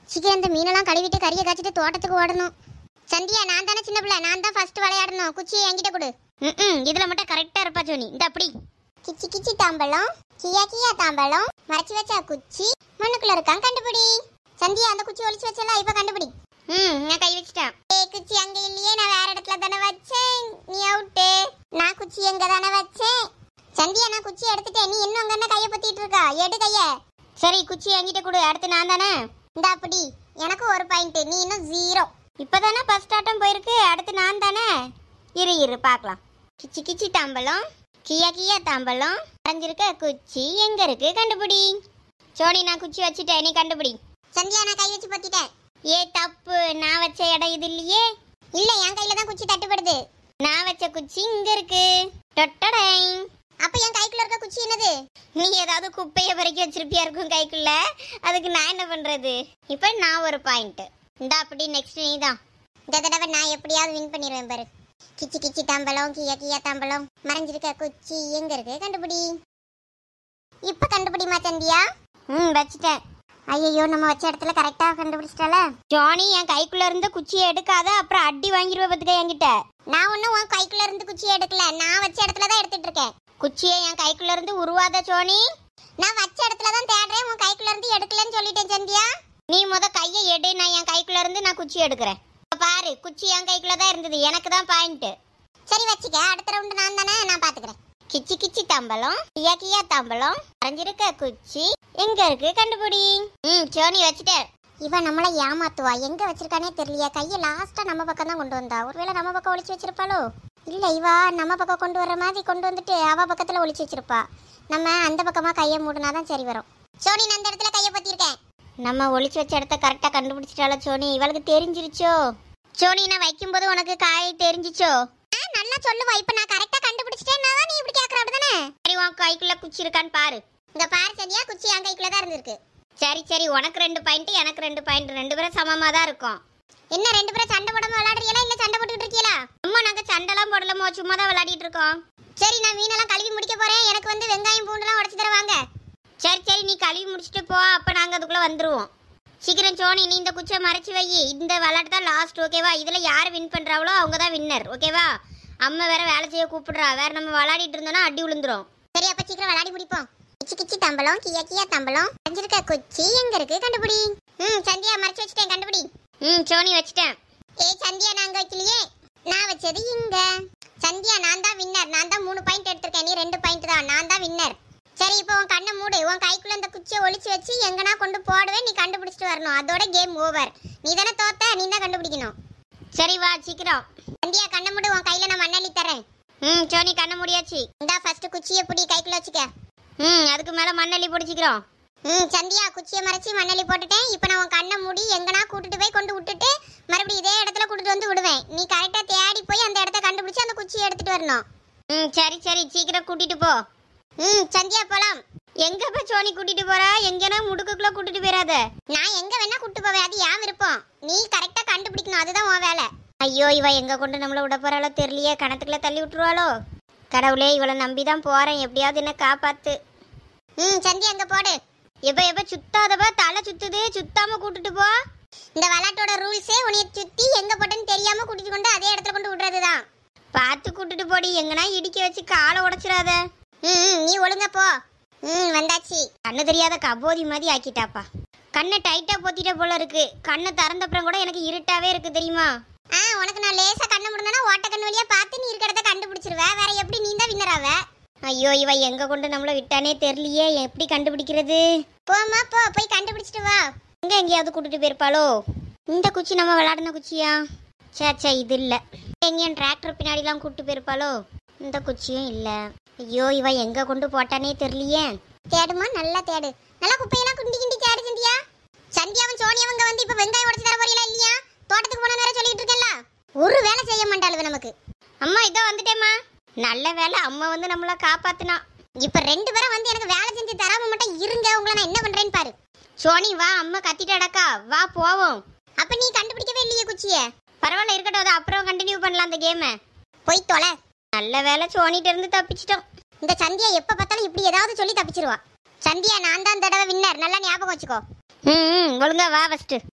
சீக்கிரம் இந்த மீனெல்லாம் கழுவிட்டு கறியை காய்ச்சிட்டு தோட்டத்துக்கு ஓடணும் சந்தியா நான் தானே சின்ன பிள்ளை நான் தான் ஃபர்ஸ்ட் விளையாடணும் குச்சியை என்கிட்ட கொடு ம் இதுல மட்டும் கரெக்டா இருப்பா சோனி இந்த அப்படி கிச்சி கிச்சி தாம்பலம் கியா கியா தாம்பலம் மறைச்சு வச்சா குச்சி மண்ணுக்குள்ள இருக்கான் கண்டுபிடி சந்தியா அந்த குச்சி ஒளிச்சு வச்சல இப்ப கண்டுபிடி ம் நான் கை வச்சிட்டேன் ஏய் குச்சி அங்க இல்லையே நான் வேற இடத்துல தானே வச்சேன் நீ அவுட்டு நான் குச்சி எங்க தானே வச்சேன் சந்தியா நான் குச்சி எடுத்துட்டேன் நீ இன்னும் அங்க என்ன கைய பத்திட்டு இருக்கா எடு கைய சரி குச்சி என்கிட்ட கொடு அடுத்து நான் தானே இந்த அப்படி எனக்கு ஒரு பாயிண்ட் நீ இன்னும் ஜீரோ இப்பதானே ஃபர்ஸ்ட் ஆட்டம் போயிருக்கு அடுத்து நான் தானே இரு இரு பார்க்கலாம் கிச்சி கிச்சி தாம்பலம் கியா கியா தாம்பலம் அரைஞ்சிருக்க குச்சி எங்க இருக்கு கண்டுபிடி சோனி நான் குச்சி வச்சுட்டேன் நீ கண்டுபிடி சந்தியா நான் கை வச்சு பத்திட்டேன் ஏ தப்பு நான் வச்ச இடம் இது இல்லையே இல்ல என் கையில தான் குச்சி தட்டுப்படுது நான் வச்ச குச்சி இங்க இருக்கு டொட்டடை அப்ப என் கைக்குள்ள இருக்க குச்சி என்னது நீ ஏதாவது குப்பைய பறிக்க வச்சிருப்பியா இருக்கும் கைக்குள்ள அதுக்கு நான் என்ன பண்றது இப்ப நான் ஒரு பாயிண்ட் இந்த அப்படி நெக்ஸ்ட் நீ தான் இந்த தடவை நான் எப்படியாவது வின் பண்ணிடுவேன் பாரு கிச்சி கிச்சி தாம்பலம் கியா கியா தாம்பலம் மறைஞ்சிருக்க குச்சி எங்க இருக்கு கண்டுபிடி இப்ப கண்டுபிடிமா சந்தியா ம் வச்சிட்டேன் ஐயோ நம்ம வச்ச இடத்துல கரெக்டா கண்டுபிடிச்சிட்டால ஜானி என் கைக்குள்ள இருந்து குச்சியை எடுக்காத அப்புறம் அடி வாங்கிடுவ பத்துக்க என்கிட்ட நான் ஒன்னும் உன் கைக்குள்ள இருந்து குச்சியை எடுக்கல நான் வச்ச இடத்துல தான் எடுத்துட்டு இருக்கேன் குச்சியை என் கைக்குள்ள இருந்து உருவாத சோனி நான் வச்ச இடத்துல தான் தேடுறேன் உன் கைக்குள்ள இருந்து எடுக்கலன்னு சொல்லிட்டேன் சந்தியா நீ முத கையை எடு நான் என் கைக்குள்ள இருந்து நான் குச்சி எடுக்கிறேன் இப்ப பாரு குச்சி என் கைக்குள்ள தான் இருந்தது எனக்கு தான் பாயிண்ட் சரி வச்சுக்க அடுத்த ரவுண்டு நான் தானே நான் பாத்துக்கிறேன் கிச்சி கிச்சி தாம்பலம் கியா கியா தாம்பலம் அரைஞ்சிருக்க குச்சி எங்க இருக்கு கண்டுபிடி ம் சோனி வச்சுட்டேன் இவன் நம்மள ஏமாத்துவா எங்க வச்சிருக்கானே தெரியலையா கையை லாஸ்டா நம்ம பக்கம் தான் கொண்டு வந்தா ஒருவேளை நம்ம பக்கம் ஒளிச்சு வச்சிருப்பாளோ இல்ல இவா நம்ம பக்கம் கொண்டு வர்ற மாதிரி கொண்டு வந்துட்டு அவ பக்கத்துல ஒளிச்சு வச்சிருப்பா நம்ம அந்த பக்கமா கையை மூடினாதான் சரி வரும் சோனி நான் அந்த இடத்துல கையை பத்திருக்கேன் நம்ம ஒளிச்சு வச்ச இடத்த கரெக்டா கண்டுபிடிச்சிட்டால சோனி இவளுக்கு தெரிஞ்சிருச்சோ சோனி நான் வைக்கும்போது உனக்கு காய் தெரிஞ்சிச்சோ நல்லா சொல்லுவா இப்ப நான் கரெக்டா கண்டுபிடிச்சிட்டேன்னா தான் நீ இப்படி கேக்குற அப்படிதானே சரி உன் கைக்குள்ள குச்சி இருக்கான்னு பாரு இந்த பாரு சரியா குச்சி என் கைக்குள்ள தான் இருந்திருக்கு சரி சரி உனக்கு ரெண்டு பாயிண்ட் எனக்கு ரெண்டு பாயிண்ட் ரெண்டு பேரும் சமமா தான் இருக்கும் என்ன ரெண்டு பேரும் சண்டை போடாம விளையாடுறீங்களா இல்ல சண்டை போட்டுட்டு இருக்கீங்களா அம்மா நாங்க சண்டைலாம் போடலமோ சும்மா தான் விளையாடிட்டு இருக்கோம் சரி நான் மீனெல்லாம் கழுவி முடிக்க போறேன் எனக்கு வந்து வெங்காயம் பூண்டுலாம் உடைச்சு தருவாங்க சரி சரி நீ கழுவி முடிச்சிட்டு போ அப்ப நாங்க அதுக்குள்ள வந்துருவோம் சீக்கிரம் சோனி நீ இந்த குச்சை மறைச்சு வை இந்த விளையாட்டு தான் லாஸ்ட் ஓகேவா இதுல யார் வின் பண்றாங்களோ அவங்க தான் வின்னர் ஓகேவா அம்மா வேற வேலை செய்ய கூப்பிடுறா வேற நம்ம விளையாடிட்டு இருந்தோம்னா அடி விழுந்துரும் சரி அப்ப சீக்கிரம் விளையாடி முடிப்போம் கிச்சி கிச்சி தம்பலம் கியா கியா தம்பலம் அஞ்சிருக்க குச்சி எங்க இருக்கு கண்டுபிடி ம் சந்தியா மறைச்சு வச்சிட்டேன் கண்டுபிடி ம் சோனி வச்சிட்டேன் ஏய் சந்தியா நான் அங்க வைக்கலையே நான் வச்சது இங்க சந்தியா நான் தான் வின்னர் நான் தான் மூணு பாயிண்ட் எடுத்திருக்கேன் நீ ரெண்டு பாயிண்ட் தான் நான் தான் வின்னர் சரி இப்போ உன் கண்ணை மூடு உன் கைக்குள்ள அந்த குச்சியை ஒளிச்சு வச்சு எங்கனா கொண்டு போடுவேன் நீ கண்டுபிடிச்சிட்டு வரணும் அதோட கேம் ஓவர் நீ தானே தோத்த நீ தான் கண்டுபிடிக்கணும் சரி வா சீக்கிரம் சந்தியா கண்ணை மூடு உன் கையில நான் மண்ணள்ளி தரேன் ம் சோனி கண்ணை முடியாச்சு இந்தா ஃபர்ஸ்ட் குச்சியை பிடி கைக்குள்ள வச்சுக்க ம் அதுக்கு மேல மண்ணள்ளி பிடிச்சிக்கிறோம் ம் சந்தியா குச்சியை மறைச்சி மண்ணள்ளி போட்டுட்டேன் இப்போ நான் உன் கண்ணை மூடி எங்கனா கூட்டிட்டு போய் கொண்டு விட்டுட்டு மறுபடியும் இதே இடத்துல கூட்டிட்டு வந்து விடுவேன் நீ கரெக்டா தேடி போய் அந்த இடத்த கண்டுபிடிச்சு அந்த குச்சியை எடுத்துட்டு வரணும் ம் சரி சரி சீக்கிரம் கூட்டிட்டு போ ம் சந்தியா போலாம் எங்க போய் சோனி கூட்டிட்டு போறா எங்கனா முடுக்குக்குள்ள கூட்டிட்டு போயிடாத நான் எங்க வேணா கூட்டிட்டு போவேன் அது ஏன் விருப்பம் நீ கரெக்டா கண்டுபிடிக்கணும் அதுதான் உன் வேலை ஐயோ இவ எங்க கொண்டு நம்மள விட போறாளோ தெரியலையே கணத்துக்குள்ள தள்ளி விட்டுருவாளோ கடவுளே இவளை நம்பி தான் போறேன் எப்படியாவது என்ன காப்பாத்து ம் சந்தி அங்க போடு எப்ப எப்ப சுத்தாதப்ப தலை சுத்துது சுத்தாம கூட்டிட்டு போ இந்த விளையாட்டோட ரூல்ஸே உன்னைய சுத்தி எங்க போட்டேன்னு தெரியாம கூட்டிட்டு கொண்டு அதே இடத்துல கொண்டு விடுறதுதான் பார்த்து கூட்டிட்டு போடி எங்கனா இடிக்க வச்சு காலை உடைச்சிடாத ம் ம், நீ ஒழுங்கா போ ம் வந்தாச்சு கண்ணு தெரியாத கபோதி மாதிரி ஆக்கிட்டாப்பா கண்ணை டைட்டா போத்திட்ட போல இருக்கு கண்ணை திறந்தப்புறம் கூட எனக்கு இருட்டாவே இருக்கு தெரியுமா ஆ உனக்கு நான் லேசா கண்ணு முடிந்தனா ஓட்ட கண்ணு வழியா பார்த்து நீ இருக்க இடத்த கண்டுபிடிச்சிருவ வேற எப்படி நீ தான் வின்னர் ஆவ ஐயோ இவ எங்க கொண்டு நம்மள விட்டானே தெரியலையே எப்படி கண்டுபிடிக்கிறது போமா போ போய் கண்டுபிடிச்சிட்டு வா எங்க எங்கேயாவது கூட்டிட்டு போயிருப்பாளோ இந்த குச்சி நம்ம விளையாடின குச்சியா சே சே இது இல்ல எங்கேயும் டிராக்டர் பின்னாடிலாம் கூட்டிட்டு போயிருப்பாளோ இந்த குச்சியும் இல்ல ஐயோ இவ எங்க கொண்டு போட்டானே தெரியலையே தேடுமா நல்லா தேடு நல்லா குப்பையெல்லாம் குண்டி கிண்டி தேடு சந்தியா சந்தியாவும் சோனியாவும் இங்க வந்து இப்ப வெங்காயம் உடைச்சு தர போறீங்களா இல்லையா தோட்டத்துக்கு போன வேற சொல்லிட்டு இருக்கேன்ல ஒரு வேலை செய்ய மாட்டாளுவ நமக்கு அம்மா இதோ வந்துட்டேம்மா நல்ல வேலை அம்மா வந்து நம்மள காப்பாத்துனா இப்ப ரெண்டு பேரும் வந்து எனக்கு வேலை செஞ்சு தராம மட்டும் இருங்க உங்களை நான் என்ன பண்றேன்னு பாரு சோனி வா அம்மா கத்திட்டாடக்கா வா போவோம் அப்ப நீ கண்டுபிடிக்கவே இல்லையே குச்சிய பரவாயில்ல இருக்கட்டும் அது அப்புறம் கண்டினியூ பண்ணலாம் அந்த கேமை போய் தொலை நல்ல வேலை சோனிட்ட இருந்து தப்பிச்சிட்டோம் இந்த சந்தியா எப்ப பார்த்தாலும் இப்படி ஏதாவது சொல்லி தப்பிச்சிருவா சந்தியா நான் தான் தடவை வின்னர் நல்லா ஞாபகம் வச்சுக்கோ ம் ம், ஒழுங்கா வா ஃபர்ஸ்ட்